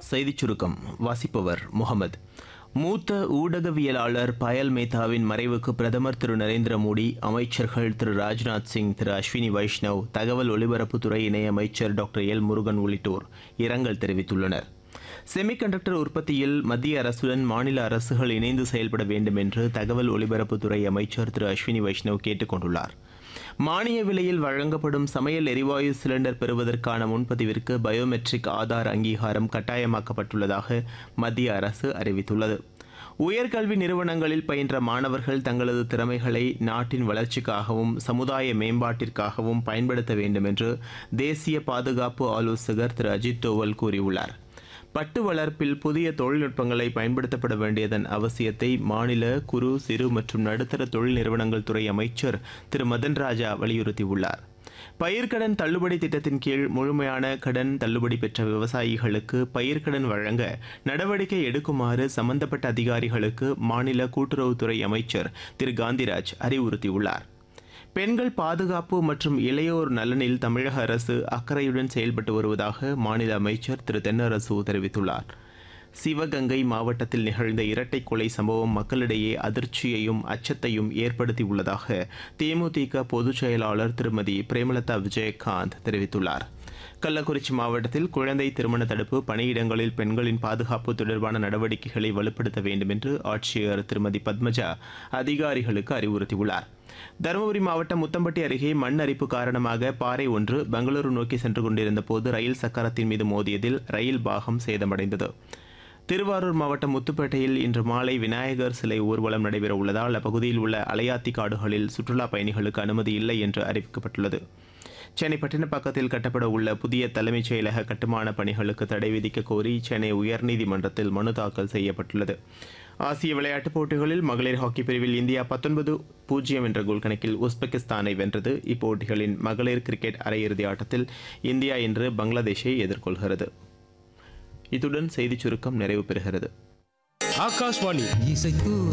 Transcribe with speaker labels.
Speaker 1: செய்திச் சுருக்கம் வாசிப்பவர் முகமது மூத்த ஊடகவியலாளர் பயல் மேத்தாவின் மறைவுக்கு பிரதமர் திரு நரேந்திர மோடி அமைச்சர்கள் திரு ராஜ்நாத் சிங் திரு அஸ்வினி வைஷ்ணவ் தகவல் ஒலிபரப்புத்துறை இணையமைச்சர் டாக்டர் எல் முருகன் உள்ளிட்டோர் இரங்கல் தெரிவித்துள்ளனர் செமிகண்டக்டர் உற்பத்தியில் மத்திய அரசுடன் மாநில அரசுகள் இணைந்து செயல்பட வேண்டும் என்று தகவல் ஒலிபரப்புத்துறை அமைச்சர் திரு அஸ்வினி வைஷ்ணவ் கேட்டுக் கொண்டுள்ளார் மானிய விலையில் வழங்கப்படும் சமையல் எரிவாயு சிலிண்டர் பெறுவதற்கான முன்பதிவிற்கு பயோமெட்ரிக் ஆதார் அங்கீகாரம் கட்டாயமாக்கப்பட்டுள்ளதாக மத்திய அரசு அறிவித்துள்ளது உயர்கல்வி நிறுவனங்களில் பயின்ற மாணவர்கள் தங்களது திறமைகளை நாட்டின் வளர்ச்சிக்காகவும் சமுதாய மேம்பாட்டிற்காகவும் பயன்படுத்த வேண்டும் என்று தேசிய பாதுகாப்பு ஆலோசகர் திரு அஜித் தோவல் கூறியுள்ளார் பட்டு வளர்ப்பில் புதிய தொழில்நுட்பங்களை பயன்படுத்தப்பட வேண்டியதன் அவசியத்தை மாநில குறு சிறு மற்றும் நடுத்தர தொழில் நிறுவனங்கள் துறை அமைச்சர் திரு மதன் ராஜா வலியுறுத்தியுள்ளார் பயிர்க்கடன் தள்ளுபடி திட்டத்தின் கீழ் முழுமையான கடன் தள்ளுபடி பெற்ற விவசாயிகளுக்கு பயிர்க்கடன் வழங்க நடவடிக்கை எடுக்குமாறு சம்பந்தப்பட்ட அதிகாரிகளுக்கு மாநில கூட்டுறவுத்துறை அமைச்சர் திரு காந்திராஜ் அறிவுறுத்தியுள்ளார் பெண்கள் பாதுகாப்பு மற்றும் இளையோர் நலனில் தமிழக அரசு அக்கறையுடன் செயல்பட்டு வருவதாக மாநில அமைச்சர் திரு தென்னரசு தெரிவித்துள்ளார் சிவகங்கை மாவட்டத்தில் நிகழ்ந்த இரட்டை கொலை சம்பவம் மக்களிடையே அதிர்ச்சியையும் அச்சத்தையும் ஏற்படுத்தியுள்ளதாக தேமுதிக பொதுச் செயலாளர் திருமதி பிரேமலதா விஜயகாந்த் தெரிவித்துள்ளார் கள்ளக்குறிச்சி மாவட்டத்தில் குழந்தை திருமண தடுப்பு பணியிடங்களில் பெண்களின் பாதுகாப்பு தொடர்பான நடவடிக்கைகளை வலுப்படுத்த வேண்டும் என்று ஆட்சியர் திருமதி பத்மஜா அதிகாரிகளுக்கு அறிவுறுத்தியுள்ளார் தருமபுரி மாவட்டம் முத்தம்பட்டி அருகே மண் அரிப்பு காரணமாக பாறை ஒன்று பெங்களூரு நோக்கி சென்று கொண்டிருந்த போது ரயில் சக்கரத்தின் மீது மோதியதில் ரயில் பாகம் சேதமடைந்தது திருவாரூர் மாவட்டம் முத்துப்பேட்டையில் இன்று மாலை விநாயகர் சிலை ஊர்வலம் நடைபெற உள்ளதால் அப்பகுதியில் உள்ள அலையாத்தி காடுகளில் சுற்றுலா பயணிகளுக்கு அனுமதி இல்லை என்று அறிவிக்கப்பட்டுள்ளது சென்னை பட்டினப்பாக்கத்தில் கட்டப்பட உள்ள புதிய தலைமைச் செயலக கட்டுமான பணிகளுக்கு தடை விதிக்க கோரி சென்னை உயர்நீதிமன்றத்தில் மனு தாக்கல் செய்யப்பட்டுள்ளது ஆசிய விளையாட்டுப் போட்டிகளில் மகளிர் ஹாக்கி பிரிவில் இந்தியா பத்தொன்பது பூஜ்ஜியம் என்ற கோல் கணக்கில் உஸ்பெகிஸ்தானை வென்றது இப்போட்டிகளின் மகளிர் கிரிக்கெட் அரையிறுதி ஆட்டத்தில் இந்தியா இன்று பங்களாதேஷை எதிர்கொள்கிறது இத்துடன் செய்திச் சுருக்கம் நிறைவு பெறுகிறது
Speaker 2: ஆகாஷ்வாணி
Speaker 3: இசைக்கு